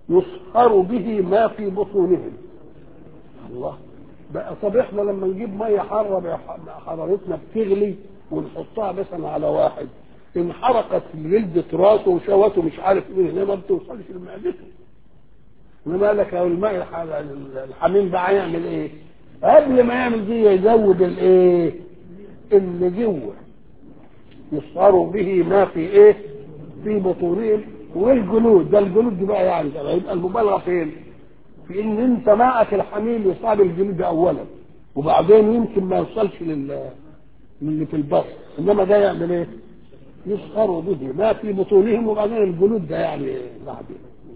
يصهر به ما في بطونهم الله بقى طب احنا لما نجيب ميه حاره حرارتنا بتغلي ونحطها مثلا على واحد انحرقت جلدة راسه وشوته مش عارف ايه هنا ما بتوصلش لمعدته انما قال لك لو الماء الحميم بقى يعمل ايه؟ قبل ما يعمل دي يزود الايه؟ اللي جوه يصهر به ما في ايه؟ في بطونهم والجلود ده الجلود دي بقى يعني ده يبقى المبالغه فين؟ في ان انت ماءك الحميم يصاب الجلود اولا وبعدين يمكن ما يوصلش لل اللي في البطن انما ده يعمل ايه؟ يصهر به ما في بطونهم وبعدين الجلود ده يعني بعدين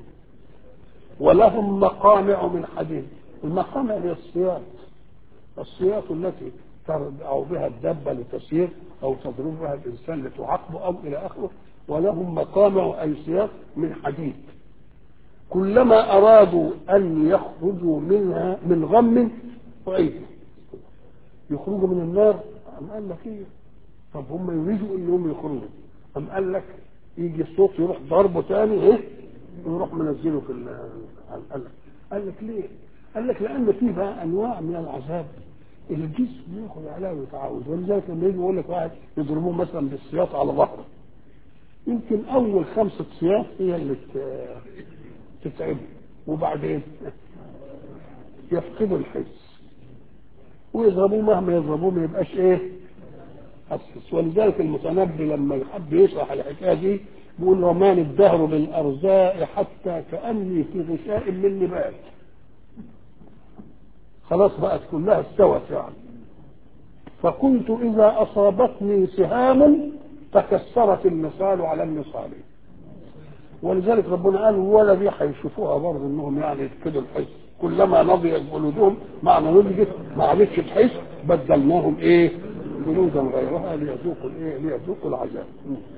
ولهم مقامع من حديد المقامع هي السياط السياط التي ترجع بها الدابة لتسير أو تضرب بها الإنسان لتعاقبه أو إلى آخره ولهم مقامع أي سياط من حديد كلما أرادوا أن يخرجوا منها من غم أعيدوا يخرجوا من النار أم قال لك إيه طب هم يريدوا انهم يخرجوا أم قال لك يجي الصوت يروح ضربه تاني ايه ويروح منزله في قال لك قال لك ليه؟ قال لك لان في بقى انواع من العذاب الجسم ياخذ عليها ويتعود ولذلك لما يجي يقول لك واحد يضربوه مثلا بالسياط على ظهره يمكن اول خمسه سياط هي اللي تتعبه وبعدين يفقدوا الحس ويضربوه مهما يضربوه ما يبقاش ايه أسس ولذلك المتنبي لما يحب يشرح الحكايه دي بيقول رمان الدهر بالارزاء حتى كاني في غشاء من نبات خلاص بقت كلها استوت يعني فكنت اذا اصابتني سهام تكسرت النصال على النصال ولذلك ربنا قال ولا دي هيشوفوها برضه انهم يعني يفقدوا الحس كلما نضجت جلودهم معنى نضجت ما عادتش تحس بدلناهم ايه؟ جلودا غيرها ليذوقوا الايه؟ ليذوقوا العذاب.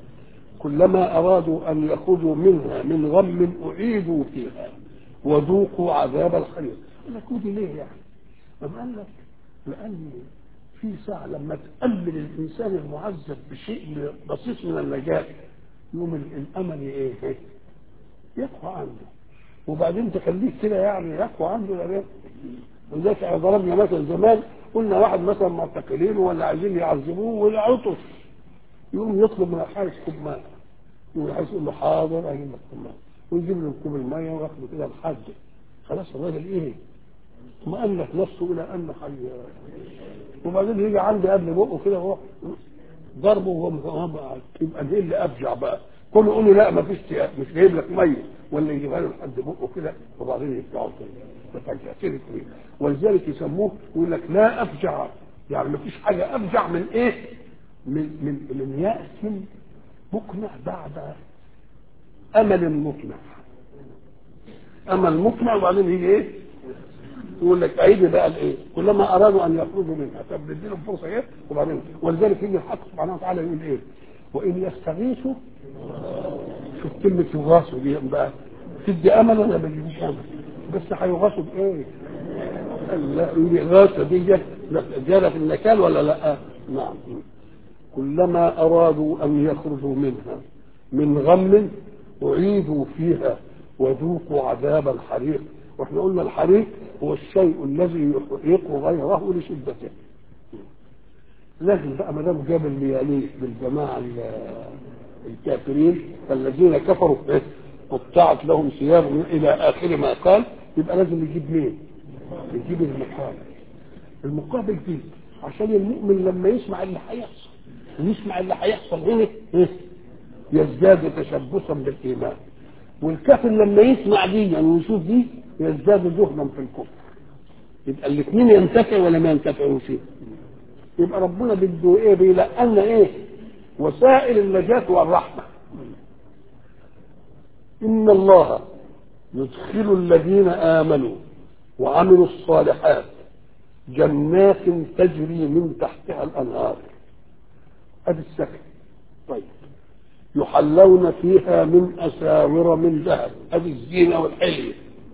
كلما ارادوا ان يخرجوا منها من غم اعيدوا فيها وذوقوا عذاب الحريق. قال لك ودي ليه يعني؟ طب قال لك لان في ساعة لما تأمل الإنسان المعذب بشيء بسيط من النجاة يوم الأمل إيه؟ يقوى عنده وبعدين تخليه كده يعني يقوى عنده يعني ولذلك ضربنا مثلا زمان قلنا واحد مثلا معتقلين ولا عايزين يعذبوه والعطش يقوم يطلب من الحارس كوب ماء والحارس يقول له حاضر اجيب لك كوب ماء ويجيب له كوب الماء وياخده كده لحد خلاص الراجل ايه؟ مؤلف نفسه الى انه حي وبعدين يجي عندي قبل بقه كده هو ضربه وهو يبقى دي اللي ابجع بقى كله يقول له لا ما فيش مش جايب لك ميه ولا يجيبها له لحد بقه كده وبعدين يفتحه تاني تفجع ولذلك يسموه يقول لك لا افجع يعني ما فيش حاجه افجع من ايه؟ من من من يأس مقنع بعد امل مقنع امل مقنع وبعدين يجي ايه؟ يقول لك عيد بقى الايه؟ كلما ارادوا ان يخرجوا منها طب نديلهم فرصه ايه؟ وبعدين ولذلك يجي الحق سبحانه وتعالى يقول ايه؟ وان يستغيثوا شوف كلمه يغاثوا دي بقى تدي امل ولا ما تديش امل؟ بس هيغاثوا بايه؟ الإغاثة دي جالت النكال ولا لا؟ نعم كلما أرادوا أن يخرجوا منها من غم أعيدوا فيها وذوقوا عذاب الحريق واحنا قلنا الحريق هو الشيء الذي يحرق غيره لشدته لازم بقى ما دام جاب المياليه بالجماعه الكافرين فالذين كفروا قطعت لهم ثياب الى اخر ما قال يبقى لازم يجيب مين؟ يجيب المقابل المقابل دي عشان المؤمن لما يسمع اللي هيحصل ويسمع اللي هيحصل هنا يزداد تشبثا بالايمان والكافر لما يسمع دي يعني ويشوف دي يزداد زهدا في الكفر يبقى الاثنين ينتفع ولا ما ينتفعوش يبقى ربنا بده ايه بيلقنا ايه وسائل النجاة والرحمة إن الله يدخل الذين آمنوا وعملوا الصالحات جنات تجري من تحتها الانهار ادي السكن طيب يحلون فيها من اساور من ذهب ادي الزينه والحليه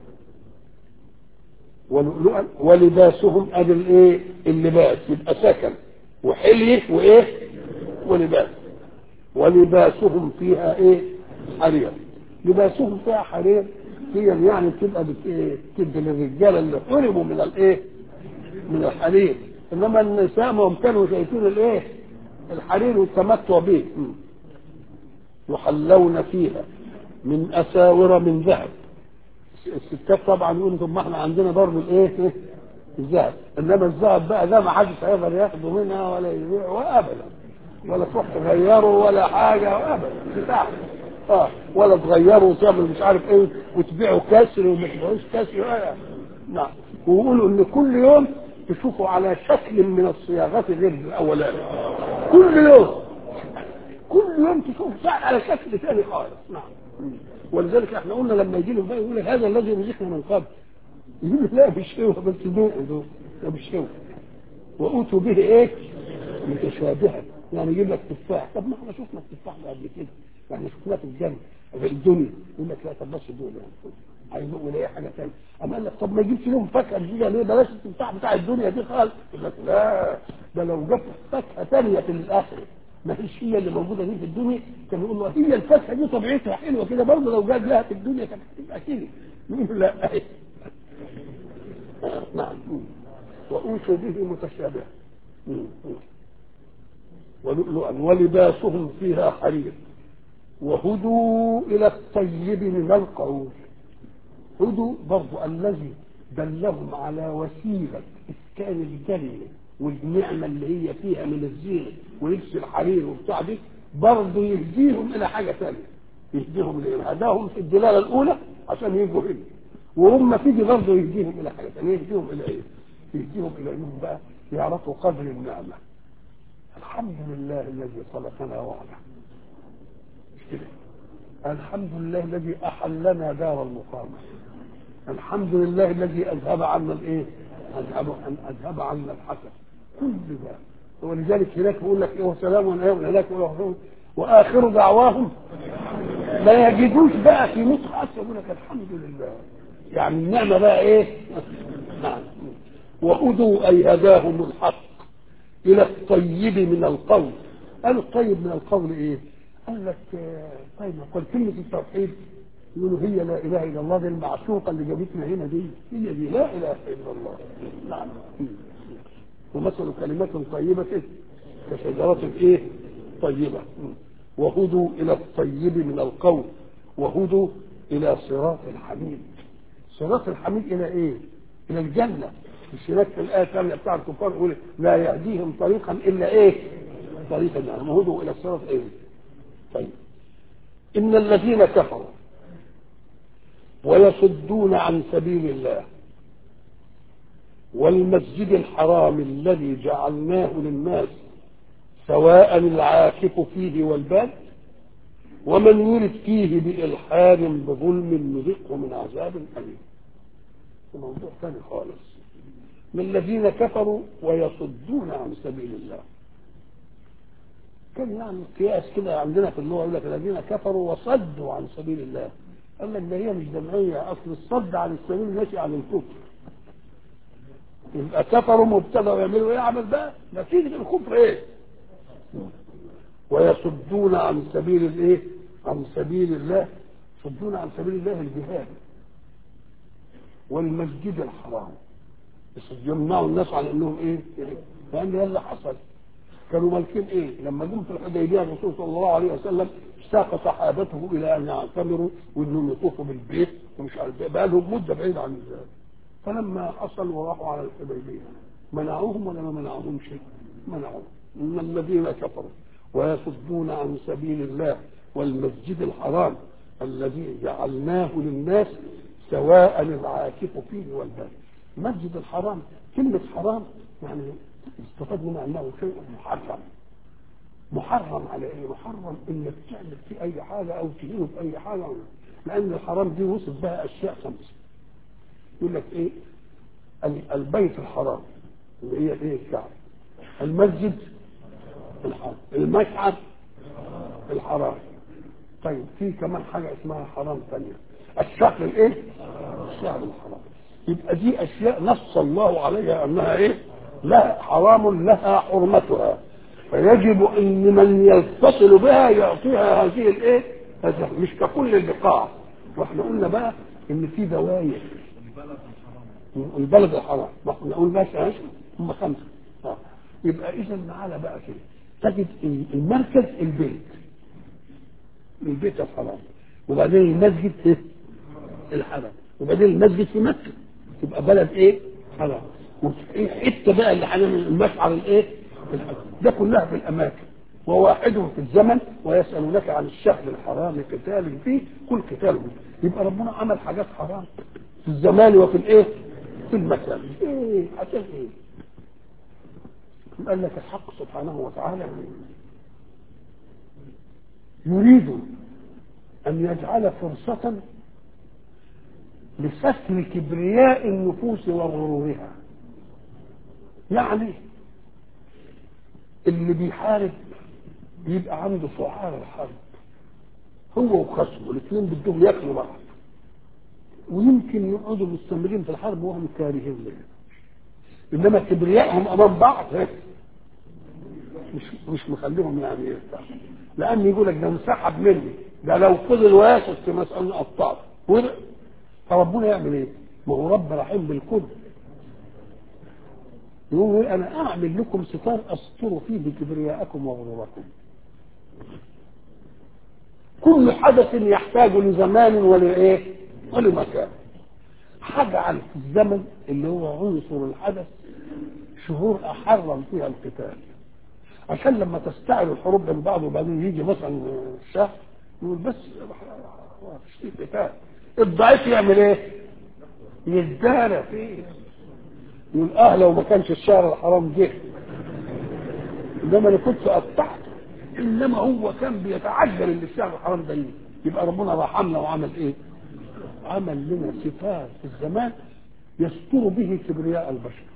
ولؤلؤا ولباسهم ادي الايه اللباس يبقى سكن وحليه وايه ولباس ولباسهم فيها ايه حرير لباسهم فيها حرير هي يعني بتبقى بت- إيه؟ بتدي للرجاله اللي حرموا من الايه؟ من الحرير انما النساء ما هم كانوا شايفين الايه؟ الحرير والتمتع به م. يحلون فيها من اساور من ذهب الستات طبعا يقولوا طب ما احنا عندنا برضه الايه؟ الذهب انما الذهب بقى ده ما حدش هيقدر ياخده منها ولا يبيعه ابدا ولا تروح تغيره ولا حاجه ابدا بتاعه اه ولا تغيره وتعمل مش عارف ايه وتبيعه كسر وما تبيعوش كسر آه. نعم ويقولوا ان كل يوم تشوفوا على شكل من الصياغات غير الاولاني كل يوم كل يوم تشوف ساعة على شكل ثاني خالص نعم ولذلك احنا قلنا لما يجي له بقى يقول هذا الذي رزقنا من قبل يقول له لا مش هو بس ذوقوا ذوق ده مش هو وأوتوا به ايه؟ متشابها يعني يجيب لك تفاح طب ما احنا شفنا التفاح ده قبل كده يعني شفناه في الجنة في الدنيا يقول لك لا طب بس دول يعني عايزين نقول ايه حاجه ثانيه اما قال لك طب ما يجيبش لهم فاكهه جديده ليه بلاش التفاح بتاع الدنيا دي خالص يقول لك لا ده لو جبت فاكهه ثانيه في الاخره ما هيش هي اللي موجوده دي في الدنيا كان يقول له هي الفاكهه دي طبيعتها حلوه كده برضه لو جاب لها في الدنيا كانت هتبقى كده يقول لا نعم وأوتوا به متشابها ولؤلؤا ولباسهم فيها حرير وهدوا إلى الطيب من القول هدوا برضو الذي دلهم على وسيلة إسكان الجنة والنعمة اللي هي فيها من الزينة ولبس الحرير وبتاع دي برضه يهديهم إلى حاجة ثانية يهديهم لإيه؟ هداهم في الدلالة الأولى عشان يجوا هنا وهم تيجي برضه يهديهم إلى حاجة ثانية يهديهم إلى إيه؟ يهديهم إلى إنهم بقى يعرفوا قدر النعمة الحمد لله الذي خلقنا وعلا مش كده الحمد لله الذي أحلنا دار المقامة الحمد لله الذي أذهب عنا الإيه؟ أذهب أن أذهب عنا الحسن كل ده ولذلك هناك بيقول لك إيه وسلام عليهم هناك يقول وآخر دعواهم لا يجدوش بقى في نصح حتى يقول لك الحمد لله يعني النعمة بقى إيه؟ نعم وهدوا أي هداهم الحق إلى الطيب من القول قال الطيب من القول إيه؟ قال لك طيب قل كلمة التوحيد يقولوا هي لا إله إلا الله دي المعشوقة اللي جابتنا هنا دي هي دي لا إله إلا الله نعم ومثل كلمات طيبة كشجرة إيه؟ طيبة وهدوا إلى الطيب من القول وهدوا إلى صراط الحميد صراط الحميد إلى إيه؟ إلى الجنة مش هناك في الآية الثانية بتاع الكفار يقول لا يهديهم طريقا إلا إيه؟ طريقا يعني وهدوا إلى الصراط إيه؟ طيب إن الذين كفروا ويصدون عن سبيل الله والمسجد الحرام الذي جعلناه للناس سواء العاكف فيه والباد ومن يرد فيه بإلحاد بظلم نذقه من عذاب أليم موضوع ثاني خالص من الذين كفروا ويصدون عن سبيل الله كان يعني قياس كده عندنا في اللغه يقول لك الذين كفروا وصدوا عن سبيل الله قال لك ده هي مش جمعيه اصل الصد عن السبيل ناشئ عن الكفر يبقى كفروا مبتدا ويعملوا ايه عمل بقى نتيجه الكفر ايه ويصدون عن سبيل الايه عن سبيل الله يصدون عن سبيل الله الجهاد والمسجد الحرام يمنعوا الناس عن انهم ايه لان ده اللي حصل كانوا مالكين ايه لما جم في الحديبيه الرسول صلى الله عليه وسلم ساق صحابته الى ان يعتمروا وانهم يطوفوا بالبيت ومش عارف بقى لهم مده بعيده عن ذلك فلما حصل وراحوا على الحديبيه منعوهم ولا ما منعوهم شيء منعوهم ان الذين كفروا ويصدون عن سبيل الله والمسجد الحرام الذي جعلناه للناس سواء العاكف فيه والباد المسجد الحرام كلمة حرام يعني استفاد منها انه شيء محرم محرم على ايه؟ محرم انك تعمل فيه اي حاجه او تهينه في اي حاجه لان الحرام دي وصف بها اشياء خمسه يقول لك ايه؟ البيت الحرام اللي هي ايه الكعبه المسجد الحرام المشعر الحرام طيب في كمان حاجه اسمها حرام ثانيه الشهر الايه؟ الشهر الحرام يبقى دي اشياء نص الله عليها انها ايه؟ لا حرام لها حرمتها فيجب ان من يتصل بها يعطيها هذه الايه؟ هذه مش ككل البقاع واحنا قلنا بقى ان في دواير البلد الحرام ما احنا نقول بس ايش هم خمسه آه. يبقى اذا تعالى بقى كده تجد المركز البيت البيت الحرام وبعدين المسجد ايه الحرام وبعدين المسجد في مكه تبقى بلد ايه حرام وايه حته بقى اللي هنعمل المشعر الايه الحرام ده كلها في الاماكن وواحد في الزمن ويسألونك عن الشهر الحرام قتال فيه كل قتال فيه يبقى ربنا عمل حاجات حرام في الزمان وفي الايه في المكان ايه عشان ايه قال لك الحق سبحانه وتعالى يريد ان يجعل فرصة لستر كبرياء النفوس وغرورها يعني اللي بيحارب يبقى عنده سعار الحرب هو وخصمه الاثنين بدهم ياكلوا بعض ويمكن يقعدوا مستمرين في الحرب وهم كارهين لها انما كبريائهم امام بعض مش مش مخليهم يعني يرتاحوا لان يقول لك ده انسحب مني ده لو فضل واثق في مساله قطعه فربنا يعمل ايه؟ ما هو رب رحيم بالكل يقول انا اعمل لكم ستار استر فيه بكبرياءكم وغروركم كل حدث يحتاج لزمان ولايه ولمكان هجعل في الزمن اللي هو عنصر الحدث شهور احرم فيها القتال عشان لما تستعر الحروب بين بعض وبعدين يجي مثلا الشهر يقول بس مفيش فيه قتال الضعيف يعمل ايه؟ يزداد فيه يقول اه لو ما كانش الشهر الحرام جه انما انا كنت قطعته انما هو كان بيتعجل ان الشهر الحرام ده يجي يبقى ربنا رحمنا وعمل ايه؟ عمل لنا ستار في الزمان يستر به كبرياء البشر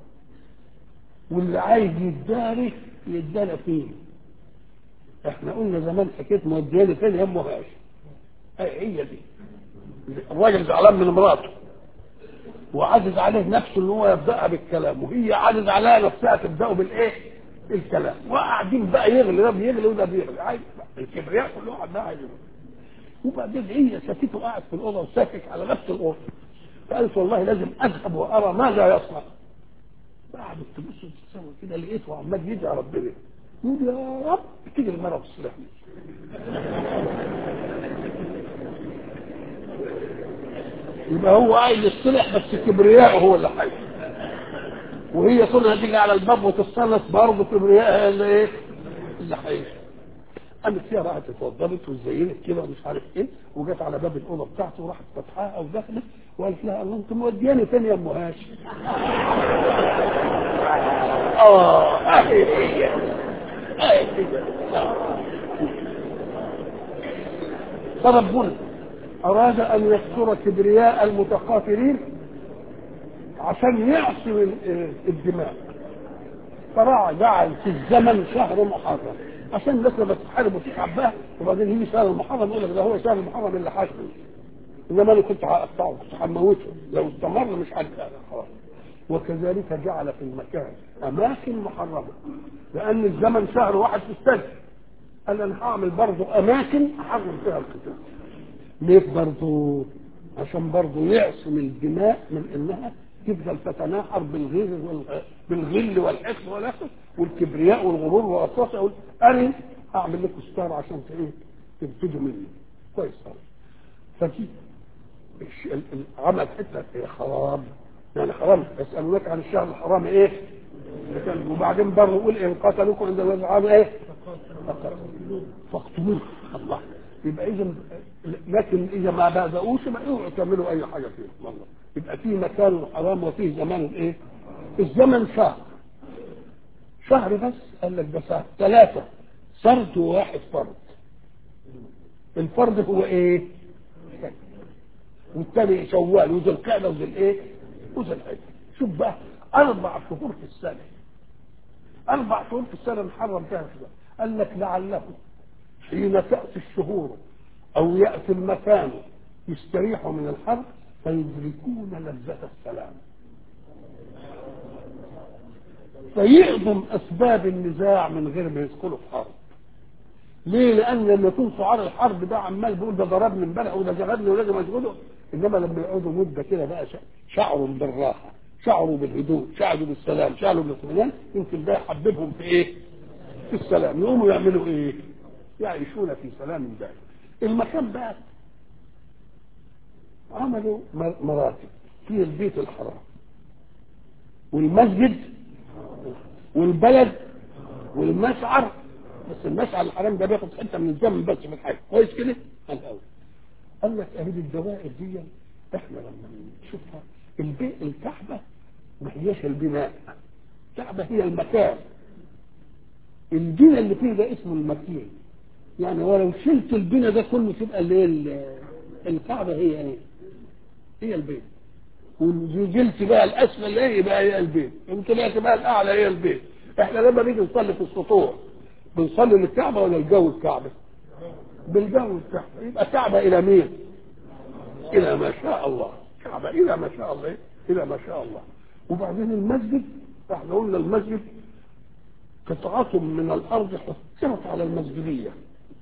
واللي عايز يداري يداري فيه احنا قلنا زمان حكايه مودياني فين يا امه هاش هي دي الراجل زعلان من مراته وعزز عليه نفسه ان هو يبداها بالكلام وهي عزز عليها نفسها تبداه بالايه؟ الكلام وقاعدين بقى يغلي ده بيغلي وده بيغلي عايز الكبرياء كل واحد ده عايز وبعدين هي سكته قاعد في الاوضه وساكت على نفس الاوضه فقالت والله لازم اذهب وارى ماذا يصنع قعدت تبص وتتصور كده لقيته عمال يدعي ربنا يقول يا رب تيجي المرة تصلحني يبقى هو عايز يصلح بس كبرياءه هو اللي حي وهي كلها تيجي على الباب وتصنف برضه كبرياءها اللي ايه اللي حي قامت فيها راحت اتوضبت وزينت كده ومش عارف ايه وجت على باب الاوضه بتاعته وراحت فتحها ودخلت وقالت لها الله انت مودياني فين يا ام هاشم اه اهي هي اهي هي فربنا اراد ان يستر كبرياء المتقاتلين عشان يعصم الدماء فراع جعل في الزمن شهر محرم عشان الناس لما تتحارب وتتعب بها وبعدين يجي شهر المحرم يقول لك ده هو شهر المحرم اللي حاشمه انما انا كنت هقطعه كنت هموته لو استمر مش هتقطع خلاص وكذلك جعل في المكان اماكن محرمه لان الزمن شهر واحد في السنه قال انا هعمل برضه اماكن احرم فيها القتال ليه برضه عشان برضه يعصم الدماء من انها تفضل تتناحر بالغل وال... بالغل والحقد والحقد والكبرياء والغرور والقسوه اقول انا اعمل لكم ستار عشان ايه تبتدوا مني كويس خالص فدي عمل حته حرام يعني حرام يسالونك عن الشهر الحرام ايه وبعدين برضه يقول ان قتلوكم عند العام ايه فاقتلوه الله يبقى اذا لكن اذا ما بداوش ما اوعوا تعملوا اي حاجه فيه والله يبقى في مكان حرام وفيه زمان الايه الزمن شهر شهر بس قال لك ده شهر ثلاثه فرد وواحد فرد الفرد هو ايه والثاني شوال وذو القعده وذو الايه وذو الحجه شوف بقى اربع شهور في السنه اربع شهور في السنه محرم فيها كده قال لك لعله حين تاتي الشهور او ياتي المكان يستريحوا من الحرب فيدركون لذة السلام فيعظم اسباب النزاع من غير ما يدخلوا في حرب ليه؟ لأن لما يكون شعار الحرب ده عمال بيقول ده ضربني امبارح وده جغدني ولازم أسجده انما لما يقعدوا مده كده بقى شعروا بالراحه شعروا بالهدوء شعروا بالسلام شعروا بالاطمئنان يمكن ده يحببهم في ايه؟ في السلام يقوموا يعملوا ايه؟ يعيشون في سلام دائم المكان بقى عملوا مراتب في البيت الحرام والمسجد والبلد والمشعر بس المشعر الحرام ده بياخد حته من الجنب بس في الحاجه كويس كده؟ الاول قال لك اهي الدوائر دي احنا لما نشوفها البيت الكعبه ما هياش البناء الكعبه هي المكان البناء اللي فيه ده اسمه المكين يعني ولو شلت البناء ده كله تبقى اللي هي الكعبه هي ايه؟ هي البيت ونزلت بقى الاسفل ايه يبقى هي البيت ان طلعت بقى الاعلى هي البيت احنا لما نيجي نصلي في السطوع بنصلي للكعبه ولا الجو الكعبه؟ بالجو الكعبه يبقى كعبه الى مين؟ الى ما شاء الله كعبه الى ما شاء الله الى ما شاء الله وبعدين المسجد احنا قلنا المسجد قطعة من الأرض حصرت على المسجدية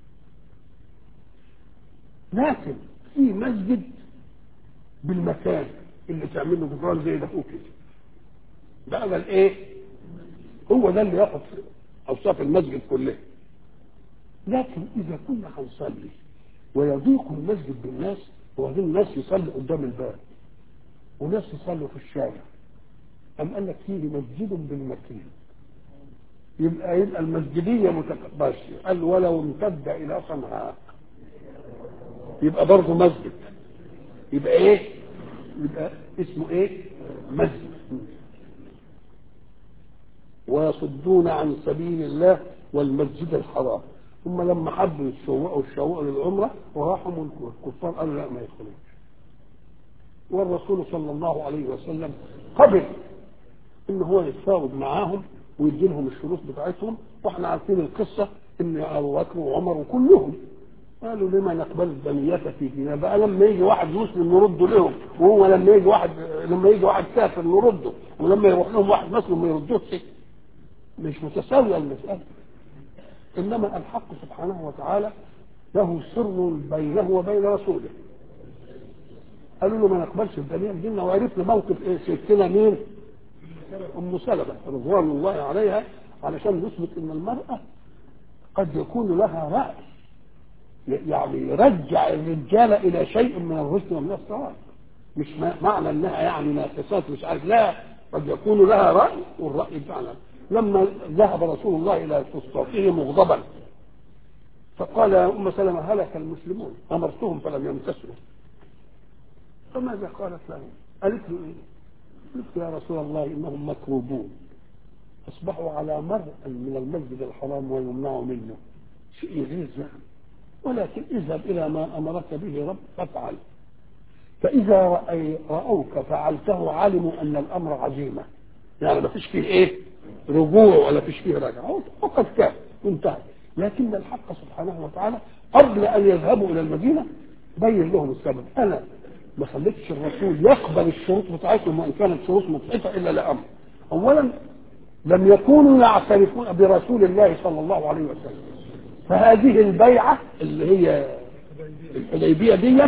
لكن في مسجد بالمكان اللي تعمله جدران زي ده كده ده ده الايه؟ هو ده اللي ياخد اوصاف المسجد كلها لكن اذا كنا هنصلي ويضيق المسجد بالناس وبعدين الناس يصلي قدام الباب وناس يصلوا في الشارع أم قال لك فيه مسجد بالمكين يبقى يبقى المسجدية متكبرة قال ولو امتد إلى صنعاء يبقى برضه مسجد يبقى إيه؟ يبقى اسمه إيه؟ مسجد ويصدون عن سبيل الله والمسجد الحرام ثم لما حبوا يتشوقوا الشوق للعمرة وراحوا الكفار قالوا لا ما يدخلوش والرسول صلى الله عليه وسلم قبل ان هو يتفاوض معاهم ويدي لهم الشروط بتاعتهم واحنا عارفين القصه ان ابو بكر وعمر وكلهم قالوا لما نقبل الدنية في ديننا بقى لما يجي واحد مسلم نرده لهم وهو لما يجي واحد لما يجي واحد كافر نرده ولما يروح لهم واحد مسلم ما يردوش مش متساوية المسألة إنما الحق سبحانه وتعالى له سر بينه وبين رسوله قالوا له ما نقبلش الدنيا ديننا وعرفنا موقف ايه ستنا مين؟ ام سلمه رضوان الله عليها علشان نثبت ان المراه قد يكون لها راي يعني يرجع الرجال الى شيء من الرشد ومن الصواب مش معنى انها يعني ناقصات مش عارف لا قد يكون لها راي والراي فعلا لما ذهب رسول الله الى فسطاطه مغضبا فقال يا ام سلمه هلك المسلمون امرتهم فلم يمتثلوا فماذا قالت له؟ قالت له ايه؟ قلت يا رسول الله انهم مكروبون اصبحوا على مرء من المسجد الحرام ويمنعوا منه شيء غير يعني ولكن اذهب الى ما امرك به رب فافعل فاذا رأي راوك فعلته علموا ان الامر عزيمه يعني ما فيش فيه ايه رجوع ولا فيش فيه رجعه فقد كان انتهى لكن الحق سبحانه وتعالى قبل ان يذهبوا الى المدينه بين لهم السبب انا ما خليتش الرسول يقبل الشروط بتاعتهم وان كانت شروط مضحكه الا لامر. اولا لم يكونوا يعترفون برسول الله صلى الله عليه وسلم. فهذه البيعه اللي هي الحديبيه دي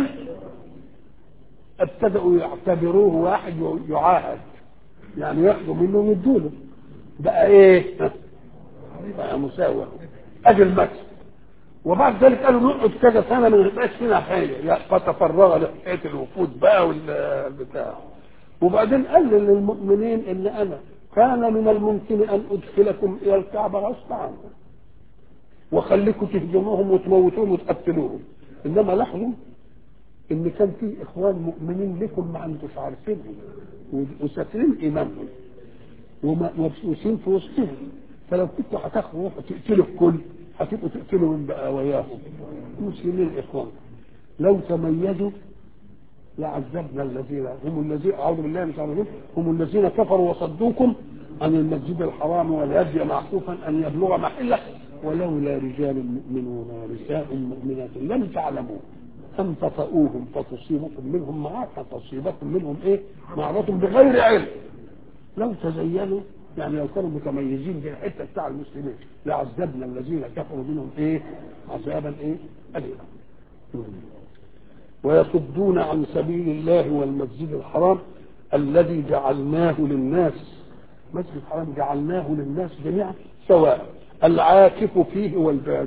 ابتدأوا يعتبروه واحد يعاهد يعني ياخدوا منه ويدوا له بقى ايه؟ بقى مساواه ادي المكسب وبعد ذلك قالوا نقعد كذا سنه ما نبقاش فينا حاجه فتفرغ لحكايه الوفود بقى والبتاع وبعدين قال للمؤمنين ان انا كان من الممكن ان ادخلكم الى الكعبه غصب عنكم وخليكم تهجموهم وتموتوهم وتقتلوهم انما لاحظوا ان كان في اخوان مؤمنين لكم ما انتوش عارفينهم وساترين ايمانهم ومبسوسين في وسطهم فلو كنتوا هتاخدوا روحوا تقتلوا الكل هتبقوا تقتلوا من بقى وياهم المسلمين اخوان لو تميزوا لعذبنا الذين هم الذين اعوذ بالله من الشيطان هم الذين كفروا وصدوكم عن المسجد الحرام والهدي معكوفا ان يبلغ محله ولولا رجال مؤمنون ونساء مؤمنات لم تعلموا ان تطؤوهم فتصيبكم منهم معركه تصيبكم منهم ايه؟ معركه بغير علم لو تزينوا يعني لو كانوا متميزين في الحته بتاع المسلمين لعذبنا الذين كفروا منهم ايه؟ عذابا ايه؟ اليما. ويصدون عن سبيل الله والمسجد الحرام الذي جعلناه للناس مسجد الحرام جعلناه للناس جميعا سواء العاكف فيه والباد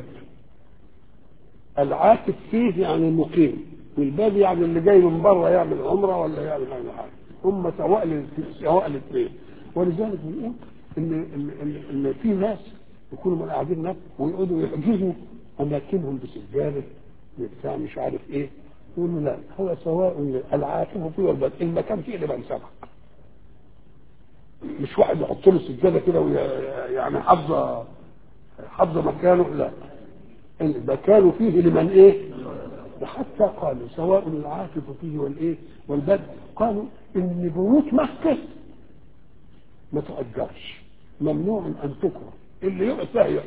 العاكف فيه يعني المقيم والباد يعني اللي جاي من بره يعمل عمره ولا يعمل اي حاجه هم سواء سواء الاثنين ولذلك بنقول ان ان ان, إن في ناس يكونوا قاعدين هناك ويقعدوا يحجزوا اماكنهم بسجاده بتاع مش عارف ايه يقولوا لا هو سواء العاكف فيه والباد المكان فيه اللي بنسبق مش واحد يحط له سجاده كده يعني حافظه حافظه مكانه لا المكان فيه لمن ايه وحتى قالوا سواء العاكف فيه والايه والبد قالوا ان بيوت مكه ما تؤجرش ممنوع ان تكره اللي يقعد فيها يقعد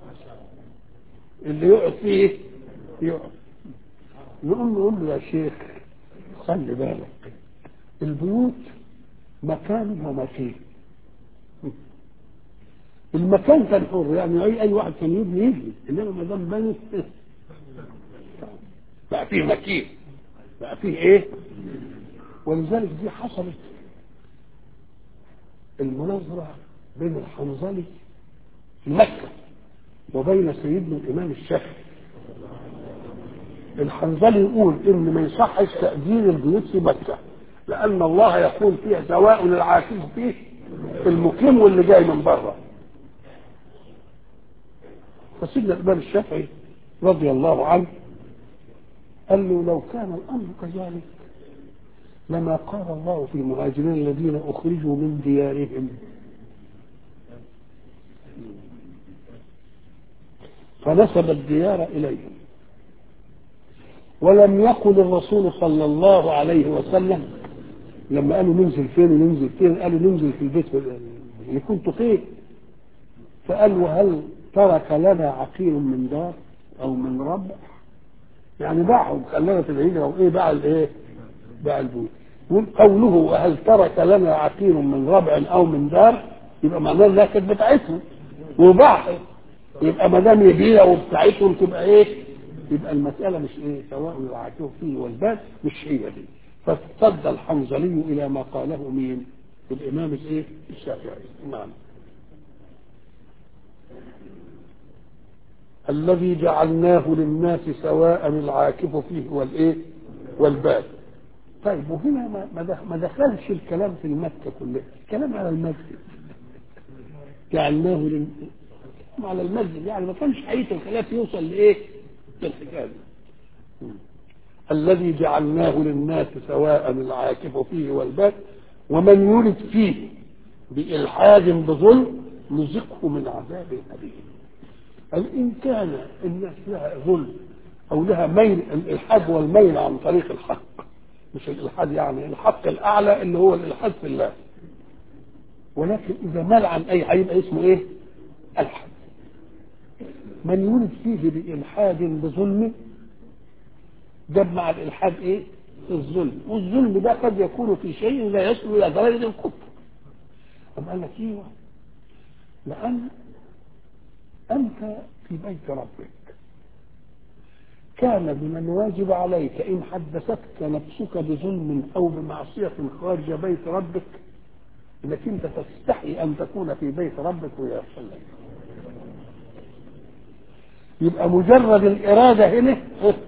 اللي يقعد فيه يقعد نقول نقول له يا شيخ خلي بالك البيوت مكان ومكين المكان كان حر يعني اي اي واحد كان يبني يبني انما ما دام بني بقى فيه مكين بقى فيه ايه ولذلك دي حصلت المناظرة بين الحنظلي في مكة وبين سيدنا الإمام الشافعي الحنظلي يقول إن ما يصحش تأجير البيوت في مكة لأن الله يقول فيها سواء العاكف فيه المقيم واللي جاي من بره فسيدنا الإمام الشافعي رضي الله عنه قال له لو كان الأمر كذلك لما قال الله في المهاجرين الذين أخرجوا من ديارهم فنسب الديار إليهم ولم يقل الرسول صلى الله عليه وسلم لما قالوا ننزل فين وننزل فين قالوا ننزل في البيت اللي كنت فيه فقال وهل ترك لنا عقيل من دار او من ربع يعني باعهم خلانا في الهجره وايه باع الايه باع البيوت قوله وهل ترك لنا عقيل من ربع او من دار يبقى معناه انها كانت بتاعتهم وباعها يبقى ما دام يبيع وبتاعتهم تبقى ايه يبقى المساله مش ايه سواء العاكف فيه والباد مش هي دي فاصطد الحنظلي الى ما قاله مين الامام الايه الشافعي نعم الذي جعلناه للناس سواء العاكف فيه والايه والباد طيب وهنا ما دخلش الكلام في المكة كلها الكلام على المسجد جعلناه لل... على المسجد يعني ما كانش حقيقة الخلاف يوصل لايه للحكاية الذي جعلناه للناس سواء العاكف فيه والباد ومن يرد فيه بإلحاد بظلم نزقه من عذاب أليم قال إن كان الناس لها ظلم أو لها ميل الإلحاد والميل عن طريق الحق مش الإلحاد يعني الحق الأعلى اللي هو الإلحاد في الله ولكن إذا مال عن أي هيبقى اسمه إيه؟ ألحد من يولد فيه بإلحاد بظلم جاب مع الإلحاد إيه؟ الظلم والظلم ده قد يكون في شيء لا يصل إلى درجة الكفر طب قال لك إيه؟ لأن أنت في بيت ربك كان من الواجب عليك إن حدثتك نفسك بظلم أو بمعصية خارج بيت ربك انك انت تستحي ان تكون في بيت ربك ويحصل لك يبقى مجرد الاراده هنا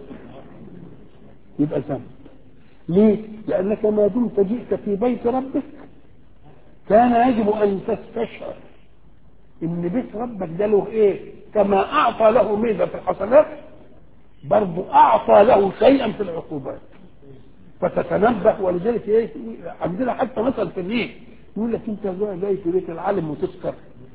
يبقى ذنب ليه؟ لانك ما دمت جئت في بيت ربك كان يجب ان تستشعر ان بيت ربك ده له ايه؟ كما اعطى له ميزه في الحسنات برضه اعطى له شيئا في العقوبات فتتنبه ولذلك ايه عندنا حتى مثلا في الريح يقول لك انت جاي في بيت العالم وتسكر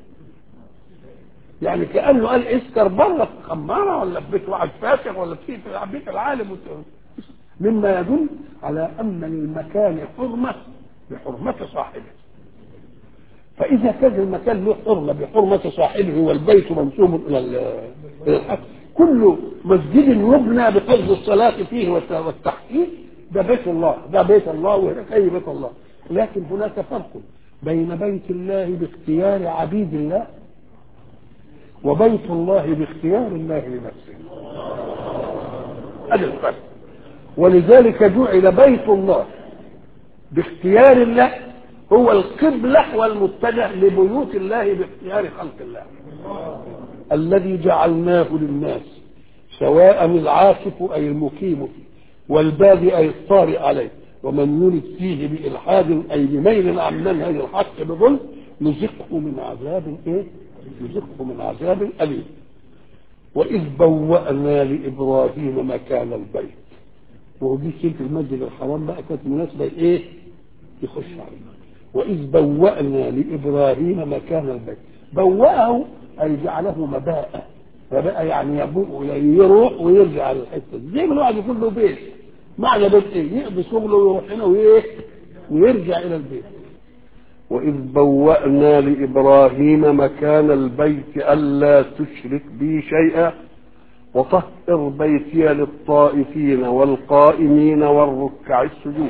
يعني كانه قال اسكر بره في خماره ولا في بيت واحد فاتح ولا في بيت العالم وت... مما يدل على ان المكان حرمه بحرمه صاحبه فاذا كان المكان له حرمه بحرمه صاحبه والبيت منسوب الى الحق كل مسجد يبنى بقصد الصلاه فيه والتحقيق ده بيت الله ده بيت الله وهناك اي بيت الله لكن هناك فرق بين بيت الله باختيار عبيد الله وبيت الله باختيار الله لنفسه هذا الفرق ولذلك جعل بيت الله باختيار الله هو القبلة والمتجه لبيوت الله باختيار خلق الله الذي جعلناه للناس سواء العاكف أي المقيم فيه والبادي أي الطارئ عليه ومن يرد فيه بإلحاد أي بميل عن منهج الحق بظلم نزقه من عذاب إيه؟ نزقه من عذاب أليم وإذ بوأنا لإبراهيم مكان البيت ودي كلمة المسجد الحرام بقى كانت مناسبة إيه؟ يخش عليه وإذ بوأنا لإبراهيم مكان البيت بوأه أي جعله مباء فبقى يعني يبوء يروح ويرجع للحتة دي زي ما الواحد يكون له بيت معنى بيت إيه؟ يقضي شغله ويروح هنا وإيه؟ ويرجع إلى البيت وإذ بوأنا لإبراهيم مكان البيت ألا تشرك بي شيئا وطهر بيتي للطائفين والقائمين والركع السجود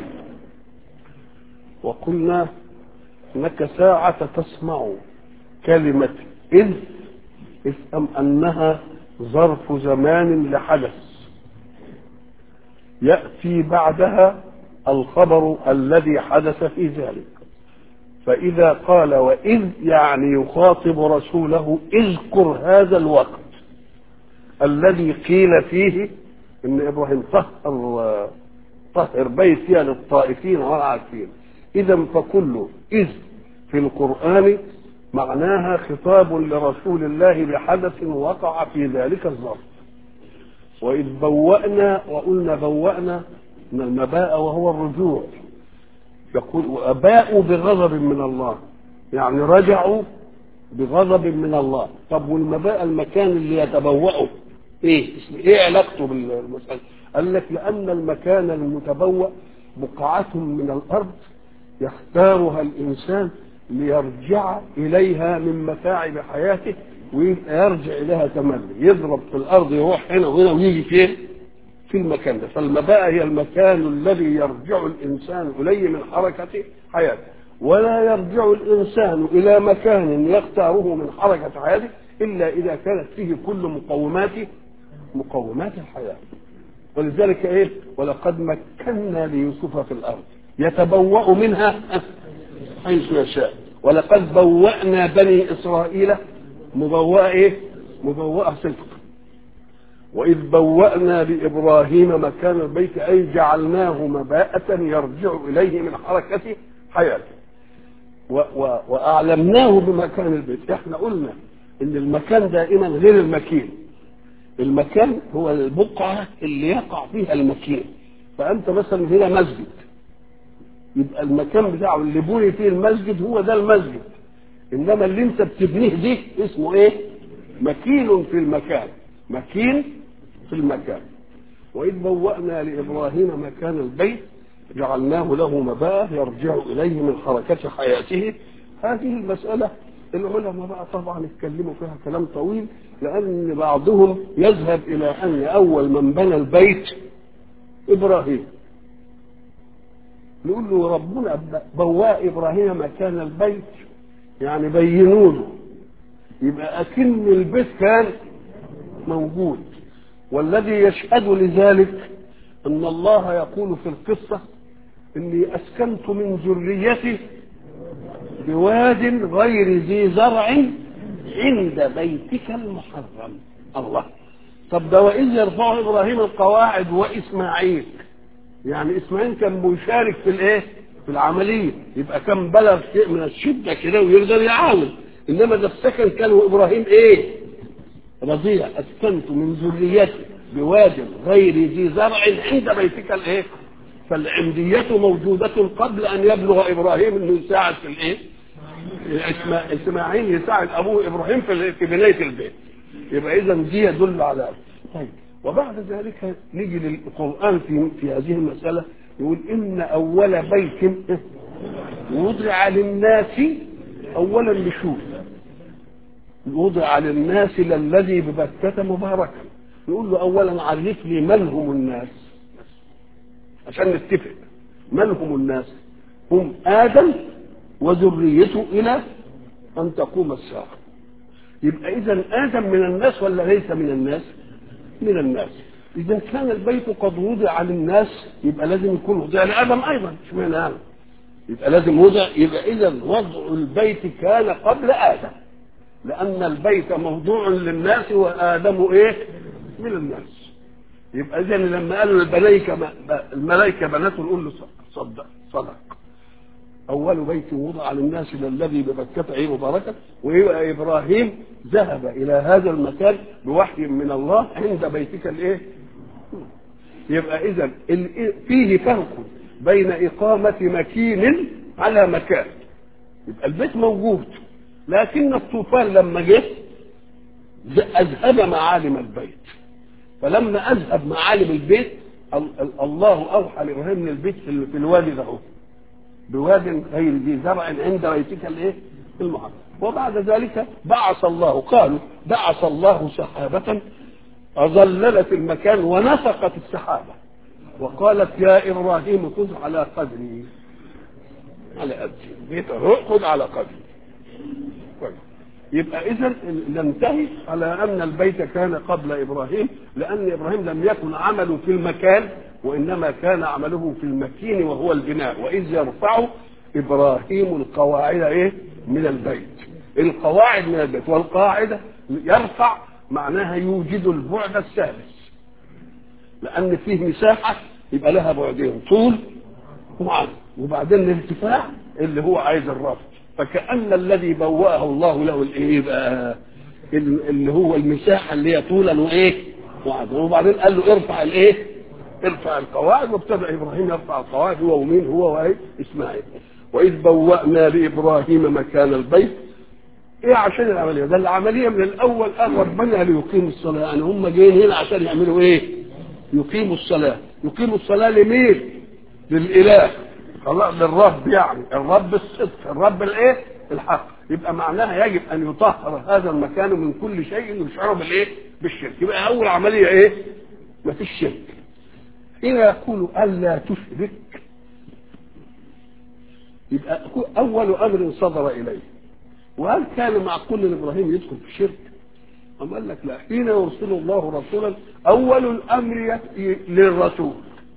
وقلنا انك ساعة تسمع كلمة إذ افهم أنها ظرف زمان لحدث يأتي بعدها الخبر الذي حدث في ذلك فإذا قال وإذ يعني يخاطب رسوله اذكر هذا الوقت الذي قيل فيه ان ابراهيم طهر طهر بيتي للطائفين والعاكفين اذا فكل اذ في القران معناها خطاب لرسول الله بحدث وقع في ذلك الظرف واذ بوانا وقلنا بوانا من المباء وهو الرجوع يقول واباءوا بغضب من الله يعني رجعوا بغضب من الله طب والمباء المكان اللي يتبوأه ايه ايه علاقته بالمسألة قال لك لان المكان المتبوأ بقعة من الارض يختارها الانسان ليرجع اليها من متاعب حياته ويرجع اليها تملي يضرب في الارض يروح هنا وهنا ويجي فين في المكان ده فالمباء هي المكان الذي يرجع الانسان اليه من حركه حياته ولا يرجع الانسان الى مكان يختاره من حركه حياته الا اذا كانت فيه كل مقومات مقومات الحياه ولذلك ايه ولقد مكنا ليوسف في الارض يتبوأ منها حيث يشاء ولقد بوأنا بني اسرائيل مبوأ ايه مبوأ صدق وإذ بوأنا لإبراهيم مكان البيت أي جعلناه مباءة يرجع إليه من حركة حياته و و وأعلمناه بمكان البيت احنا قلنا إن المكان دائما غير المكين المكان هو البقعة اللي يقع فيها المكين فأنت مثلا هنا مسجد يبقى المكان بتاعه اللي بني فيه المسجد هو ده المسجد إنما اللي أنت بتبنيه دي اسمه إيه؟ مكين في المكان مكين في المكان وإذ بوأنا لإبراهيم مكان البيت جعلناه له مباء يرجع إليه من حركة حياته هذه المسألة العلماء بقى طبعا اتكلموا فيها كلام طويل لأن بعضهم يذهب إلى أن أول من بنى البيت إبراهيم نقول له ربنا بواء إبراهيم مكان البيت يعني بينوا له يبقى أكن البيت كان موجود والذي يشهد لذلك ان الله يقول في القصه اني اسكنت من ذريتي بواد غير ذي زرع عند بيتك المحرم الله طب ده واذ يرفع ابراهيم القواعد واسماعيل يعني اسماعيل كان مشارك في الايه في العمليه يبقى كان بلغ شيء من الشده كده ويقدر يعاون انما ده السكن كان ابراهيم ايه رضيع اسكنت من ذريتي بواد غير ذي زرع عند بيتك الايه فالعندية موجودة قبل أن يبلغ إبراهيم أنه يساعد في الإيه؟ إسماعيل يساعد أبوه إبراهيم في في بناية البيت. يبقى إذا دي يدل على طيب وبعد ذلك نيجي للقرآن في في هذه المسألة يقول إن أول بيت وضع للناس أولا نشوف وضع للناس للذي ببكة مباركا يقول له اولا عرف لي من هم الناس عشان نتفق من هم الناس هم ادم وذريته الى ان تقوم الساعه يبقى اذا ادم من الناس ولا ليس من الناس من الناس إذا كان البيت قد وضع للناس يبقى لازم يكون وضع لآدم أيضا اشمعنى يعني يبقى لازم وضع يبقى إذا وضع البيت كان قبل آدم لأن البيت موضوع للناس وآدم إيه؟ من الناس يبقى إذا لما قالوا الملائكة الملائكة بنات نقول له صدق صدق أول بيت وضع للناس الذي بمكة عين مباركة ويبقى إبراهيم ذهب إلى هذا المكان بوحي من الله عند بيتك الإيه؟ يبقى إذا فيه فرق بين إقامة مكين على مكان يبقى البيت موجود لكن الطوفان لما جه أذهب معالم البيت فلما أذهب معالم البيت الله أوحى لإبراهيم من البيت في الوادي ده بواد غير ذي زرع عند بيتك الايه؟ المحرم وبعد ذلك بعث الله قالوا بعث الله سحابة أظللت المكان ونفقت السحابة وقالت يا إبراهيم خذ على قدري على قدري بيت خذ على قدري كويس يبقى إذا ننتهي على أن البيت كان قبل إبراهيم لأن إبراهيم لم يكن عمله في المكان وإنما كان عمله في المكين وهو البناء وإذ يرفع إبراهيم القواعد إيه من البيت القواعد من البيت والقاعدة يرفع معناها يوجد البعد الثالث لأن فيه مساحة يبقى لها بعدين طول وعرض وبعدين الارتفاع اللي هو عايز الرفع فكأن الذي بوأه الله له الايه بقى اللي هو المساحة اللي هي طولا وايه وعرضا وبعدين قال له ارفع الايه ارفع القواعد وابتدأ ابراهيم يرفع القواعد هو ومين هو وايه اسماعيل واذ بوأنا لابراهيم مكان البيت ايه عشان العمليه ده العمليه من الاول قال ربنا ليقيموا الصلاه يعني هم جايين هنا عشان يعملوا ايه يقيموا الصلاه يقيموا الصلاه لمين للاله خلاص للرب يعني الرب الصدق الرب الايه الحق يبقى معناها يجب ان يطهر هذا المكان من كل شيء يشعره بالايه بالشرك يبقى اول عمليه ايه ما فيش شرك هنا يقول الا تشرك يبقى اول امر صدر اليه وهل كان معقول ان ابراهيم يدخل في الشرك؟ أم قال لك لا حين يرسل الله رسولا اول الامر للرسول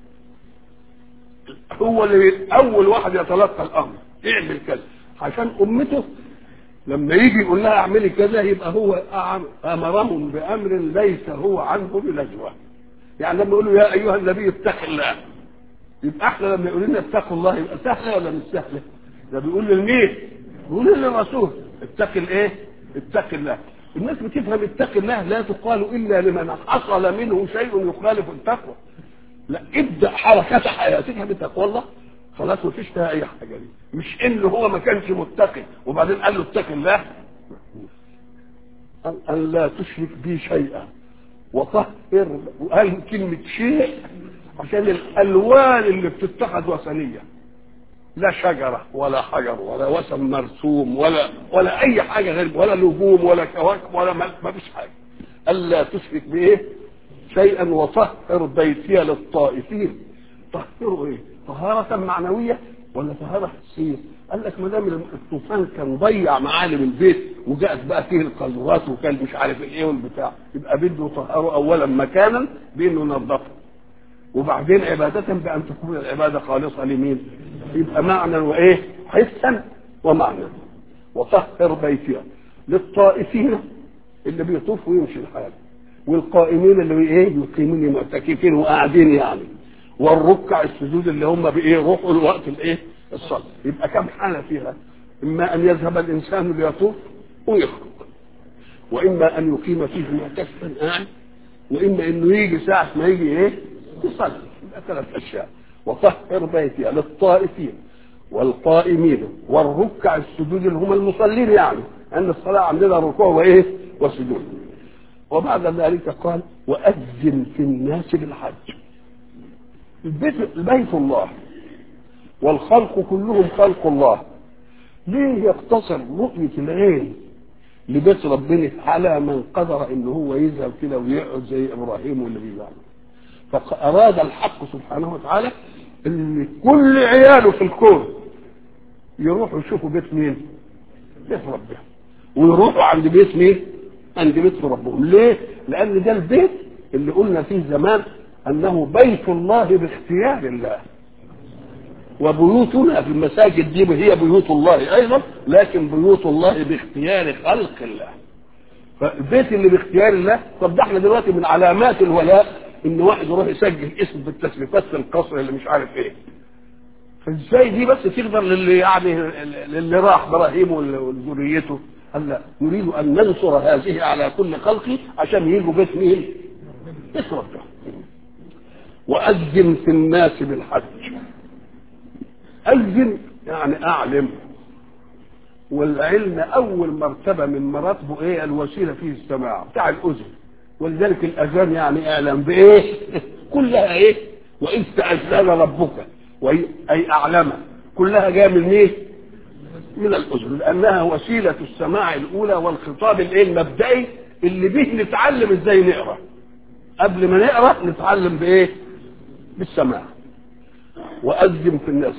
هو اللي اول واحد يتلقى الامر اعمل كذا عشان امته لما يجي يقول لها اعملي كذا يبقى هو امرهم بامر ليس هو عنه بنجوى يعني لما يقولوا يا ايها النبي اتق الله يبقى احنا لما يقول لنا اتقوا الله يبقى سهله ولا مش سهله؟ ده بيقول للمين؟ بيقول للرسول اتق الايه؟ اتق الله الناس بتفهم اتق الله لا تقال الا لمن حصل منه شيء يخالف التقوى لا ابدا حركه حياتك بتقوى الله خلاص ما فيش فيها اي حاجه دي مش ان هو ما كانش متقي وبعدين قال له اتق الله ان لا تشرك بي شيئا وطهر وقال كلمه شيء عشان الالوان اللي بتتخذ وثنيه لا شجرة ولا حجر ولا وثن مرسوم ولا ولا أي حاجة غير ولا نجوم ولا كواكب ولا ما فيش حاجة ألا تشرك بإيه؟ شيئا وطهر بيتي للطائفين طهروا إيه؟ طهارة معنوية ولا طهارة حسية؟ قال لك ما دام الطوفان كان ضيع معالم البيت وجاءت بقى فيه القذورات وكان مش عارف الايه والبتاع يبقى بده يطهروا اولا مكانا بانه ينظفه وبعدين عبادة بأن تكون العبادة خالصة لمين؟ يبقى معنى وإيه؟ حسا ومعنى وطهر بيتها للطائفين اللي بيطوفوا ويمشي الحال والقائمين اللي ايه يقيمون معتكفين وقاعدين يعني والركع السجود اللي هم بايه روحوا الوقت الايه الصلاه يبقى كم حاله فيها اما ان يذهب الانسان ليطوف ويخرج واما ان يقيم فيه معتكفا قاعد واما انه يجي ساعه ما يجي ايه يصلي يبقى ثلاث اشياء وطهر بيتي للطائفين والقائمين والركع السجود اللي هم المصلين يعني ان الصلاه عندنا ركوع وايه وسجود وبعد ذلك قال واذن في الناس بالحج البيت بيت الله والخلق كلهم خلق الله ليه يقتصر رؤية العين لبيت ربنا على من قدر ان هو يذهب كده ويقعد زي ابراهيم والنبي بيعمل فأراد الحق سبحانه وتعالى ان كل عياله في الكون يروحوا يشوفوا بيت مين؟ بيت ربهم ويروحوا عند بيت مين؟ عند بيت ربهم ليه؟ لأن ده البيت اللي قلنا فيه زمان انه بيت الله باختيار الله وبيوتنا في المساجد دي هي بيوت الله ايضا لكن بيوت الله باختيار خلق الله فالبيت اللي باختيار الله طب ده احنا دلوقتي من علامات الولاء ان واحد يروح يسجل اسم في التسليفات في القصر اللي مش عارف ايه فازاي دي بس تقدر للي يعني للي راح ابراهيم وذريته قال لا نريد ان ننصر هذه على كل خلقي عشان يجوا بيت مين؟ بيت ربنا وأذن في الناس بالحج أذن يعني أعلم والعلم أول مرتبة من مراتبه إيه الوسيلة فيه السماع بتاع الأذن ولذلك الأذان يعني إعلام بإيه كلها إيه وإذ تأذن ربك أي أعلم كلها جاية من إيه من الأذن لأنها وسيلة السماع الأولى والخطاب الإيه المبدئي اللي به نتعلم إزاي نقرأ قبل ما نقرأ نتعلم بإيه بالسماع وأذن في الناس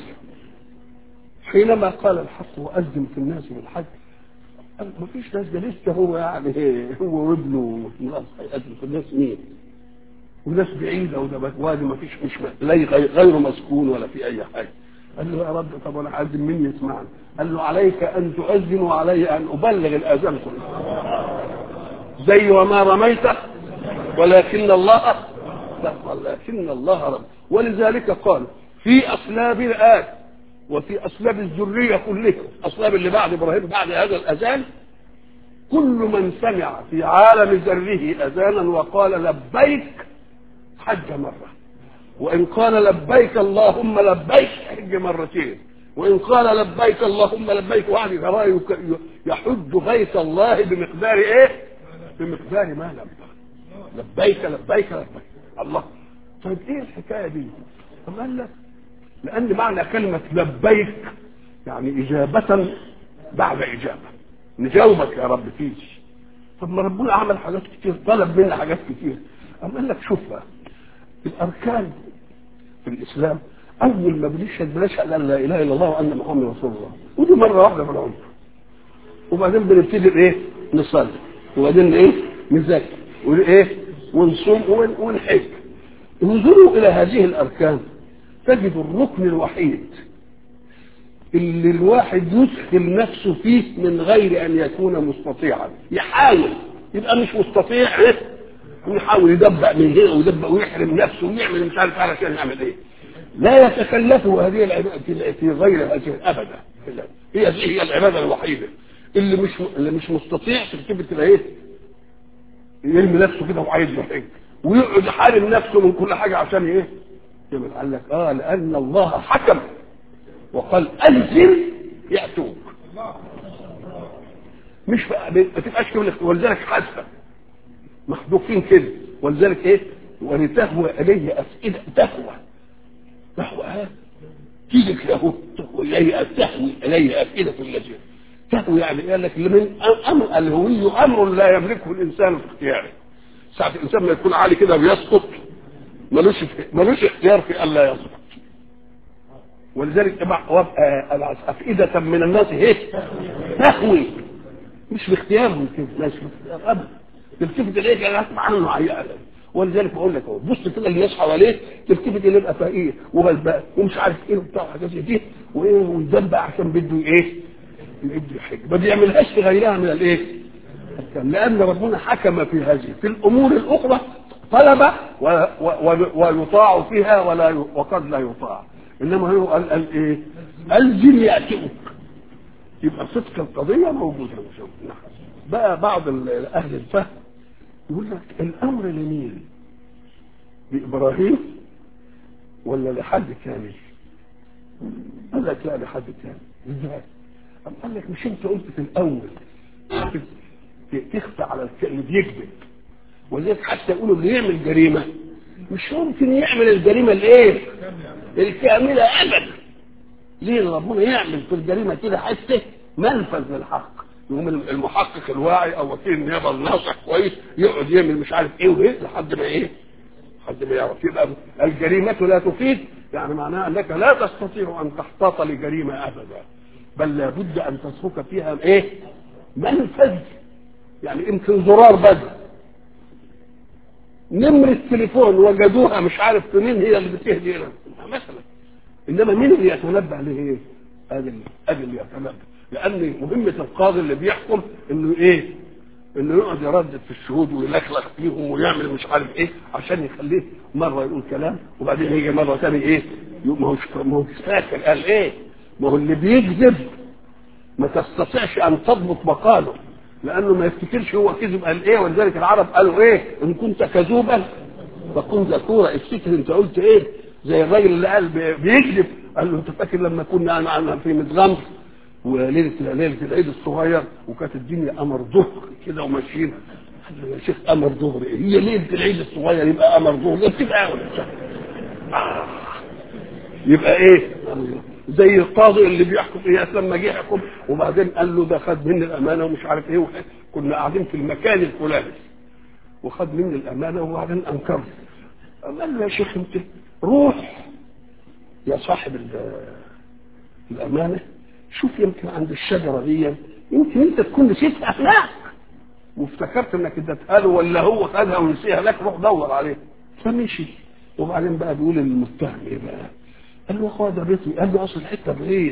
حينما قال الحق وأذن في الناس بالحج قال ما فيش ناس ده لسه هو يعني هو وابنه خلاص هيأذن في الناس مين وناس بعيدة وده وادي ما فيش مش غير مسكون ولا في أي حاجة قال له يا رب طب أنا أذن مين يسمعني قال له عليك أن تؤذن وعلي أن أبلغ الآذان كله زي وما رميت ولكن الله لا ولكن الله رب ولذلك قال في أصلاب الآن وفي أصلاب الذرية كلها أصلاب اللي بعد إبراهيم بعد هذا الأذان كل من سمع في عالم ذره أذانا وقال لبيك حج مرة وإن قال لبيك اللهم لبيك حج مرتين وإن قال لبيك اللهم لبيك وعد ترى يحج بيت الله بمقدار إيه؟ بمقدار ما لبى لبيك لبيك لبيك الله طيب ايه الحكايه دي؟ طب قال لك لان معنى كلمه لبيك يعني اجابه بعد اجابه نجاوبك يا رب فيش طب ما ربنا عمل حاجات كتير طلب منا حاجات كتير أم قال لك شوف بقى الاركان في الاسلام اول ما بنشهد بنشهد ان لا اله الا الله وان محمد رسول الله ودي مره واحده في العمر وبعدين بنبتدي ايه نصلي وبعدين ايه نذاكر وايه ونصوم ونحج انظروا الى هذه الاركان تجد الركن الوحيد اللي الواحد يدخل نفسه فيه من غير ان يكون مستطيعا يحاول يبقى مش مستطيع ايه ويحاول يدبق من هنا ويدبق ويحرم نفسه ويعمل مش عارف علشان يعمل ايه لا يتكلفه هذه العباده في غير هذه ابدا هي هي العباده الوحيده اللي مش اللي مش مستطيع تكتب كده ايه يرمي نفسه كده وعايز يحج ويقعد يحارب نفسه من كل حاجه عشان ايه؟ يبقى قال لك اه لان الله حكم وقال انزل ياتوك مش بقى ما تبقاش كده ولذلك حاسه محذوفين كده ولذلك ايه؟ ولتهوى اليه افئده تهوى تهوى ها تيجي كده اهو تهوى اليه تهوي اليه افئده الذين تهوي يعني قال لك من امر الهوي امر لا يملكه الانسان في اختياره ساعة الانسان ما يكون عالي كده بيسقط ملوش ملوش اختيار في الا يسقط ولذلك افئدة من الناس هيك تهوي مش باختيارهم كده مش باختيار ابدا تلتفت اليك انا اسمع عنه عيال ولذلك بقول لك اهو بص كده الناس حواليك تلتفت اليه يبقى فقير وغلبان ومش عارف ايه وبتاع حاجات زي دي وايه ويدبع عشان بده ايه يدي الحج ما بيعملهاش في غيرها من الايه لان ربنا حكم في هذه في الامور الاخرى طلب و و ويطاع فيها ولا وقد لا يطاع انما هو قال قال ايه الزم ياتيك يبقى صدق القضيه موجوده بقى بعض اهل الفهم يقول لك الامر لمين لابراهيم ولا لحد ثاني قال لك لا لحد ثاني ازاي طب قال لك مش انت قلت في الاول تخفى على اللي بيكذب ولذلك حتى يقولوا اللي يعمل جريمه مش ممكن يعمل الجريمه الايه؟ الكامله ابدا ليه ربنا يعمل في الجريمه كده حته منفذ للحق يقوم المحقق الواعي او وكيل النيابه الناصح كويس يقعد يعمل مش عارف ايه وايه لحد ما ايه؟ لحد ما يعرف يبقى الجريمه لا تفيد يعني معناها انك لا تستطيع ان تحتاط لجريمه ابدا بل لابد ان تترك فيها ايه منفذ يعني يمكن زرار بس نمرة تليفون وجدوها مش عارف منين هي اللي بتهدي لنا مثلا انما مين اللي يتنبأ لايه؟ ادي ادي اللي يتنبأ لان مهمة القاضي اللي بيحكم انه ايه؟ انه يقعد يردد في الشهود ويلخلخ فيهم ويعمل مش عارف ايه عشان يخليه مره يقول كلام وبعدين يجي مره ثانيه ايه؟ ما هوش ما هوش فاكر قال ايه؟ ما هو اللي بيكذب ما تستطيعش ان تضبط مقاله لانه ما يفتكرش هو كذب قال ايه ولذلك العرب قالوا ايه ان كنت كذوبا فكن ذكورا افتكر انت قلت ايه زي الراجل اللي قال بيكذب قال له انت فاكر لما كنا معنا في متغمر وليله ليله العيد الصغير وكانت الدنيا قمر ظهر كده وماشيين قال له يا شيخ قمر ظهر ايه هي ليله العيد الصغير يبقى قمر ظهر ده بتبقى آه. يبقى ايه زي القاضي اللي بيحكم اياس لما جه يحكم وبعدين قال له ده خد مني الامانه ومش عارف ايه كنا قاعدين في المكان الفلاني وخد مني الامانه وبعدين انكرت قال له يا شيخ انت روح يا صاحب الامانه شوف يمكن عند الشجره دي يمكن انت تكون نسيتها هناك وافتكرت انك اديتها له ولا هو خدها ونسيها لك روح دور عليه فمشي وبعدين بقى بيقول للمتهم ايه بقى قال له يا اخويا ده بيتي قال له اصل الحته بعيد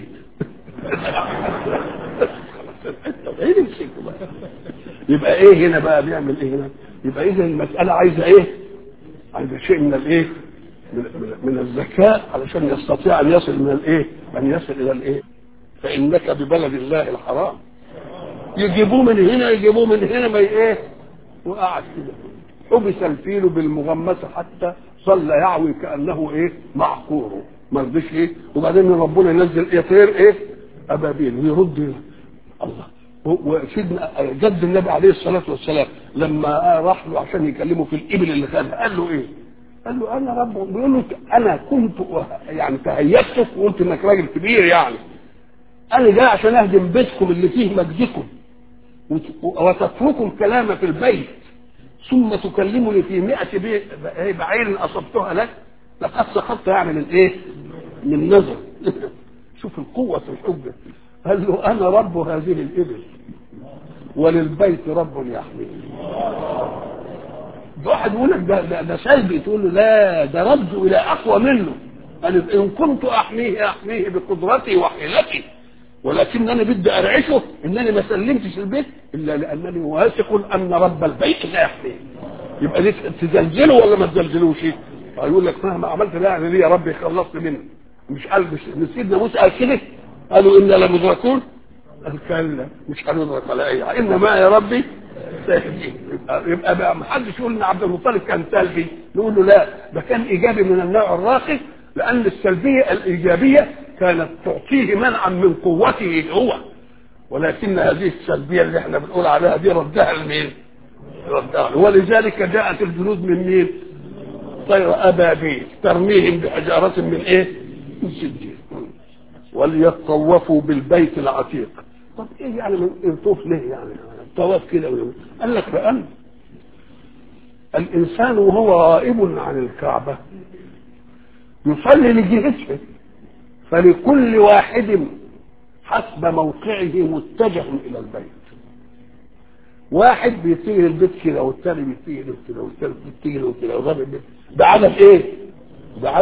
الحته بعيد امسكه بقى يبقى ايه هنا بقى بيعمل ايه هنا يبقى اذا المساله عايزه ايه عايزه شيء من الايه من, من الذكاء علشان يستطيع ان يصل من الايه ان يصل الى الايه فانك ببلد الله الحرام يجيبوه من هنا يجيبوه من هنا ما ايه وقعد كده حبس الفيل بالمغمسه حتى ظل يعوي كانه ايه معقور ما رضيش ايه وبعدين ربنا ينزل ايه طير ايه ابابيل ويرد الله وسيدنا جد النبي عليه الصلاه والسلام لما راح له عشان يكلمه في الابل اللي خدها قال له ايه؟ قال له انا رب بيقول له انا كنت يعني تهيأتك وقلت انك راجل كبير يعني انا جاي عشان اهدم بيتكم اللي فيه مجدكم وتتركوا الكلام في البيت ثم تكلمني في 100 بعير اصبتها لك لقد سقطت يعني من ايه؟ من نظر شوف القوة في الحجة قال له أنا رب هذه الإبل وللبيت رب يحميه واحد يقول لك ده, ده, ده سلبي تقول له لا ده رد إلى أقوى منه قال إن كنت أحميه أحميه بقدرتي وحيلتي ولكنني بدي أرعشه إنني ما سلمتش البيت إلا لأنني واثق أن رب البيت لا يحميه يبقى دي تزلزله ولا ما تزلزلوش؟ يقول لك مهما عملت لا يعني ليه يا رب خلصت منه مش قال مش سيدنا موسى قال كده قالوا انا لمدركون قال كلا مش هندرك ولا اي حاجه انما يا ربي سيهدين يبقى, يبقى بقى ما حدش يقول ان عبد المطلب كان سلبي نقول له لا ده كان ايجابي من النوع الراقي لان السلبيه الايجابيه كانت تعطيه منعا من قوته هو ولكن هذه السلبيه اللي احنا بنقول عليها دي ردها لمين؟ ردها ولذلك جاءت الجنود من مين؟ طير ابابيل ترميهم بحجاره من ايه؟ من سجيل وليطوفوا بالبيت العتيق طب ايه يعني يطوف ليه يعني الطواف كده قال لك فان الانسان وهو غائب عن الكعبه يصلي لجهته فلكل واحد حسب موقعه متجه الى البيت واحد بيتجه للبيت كده والثاني بيتجه له كده والثالث بيتجه له كده وده بعدد ايه؟ بعدد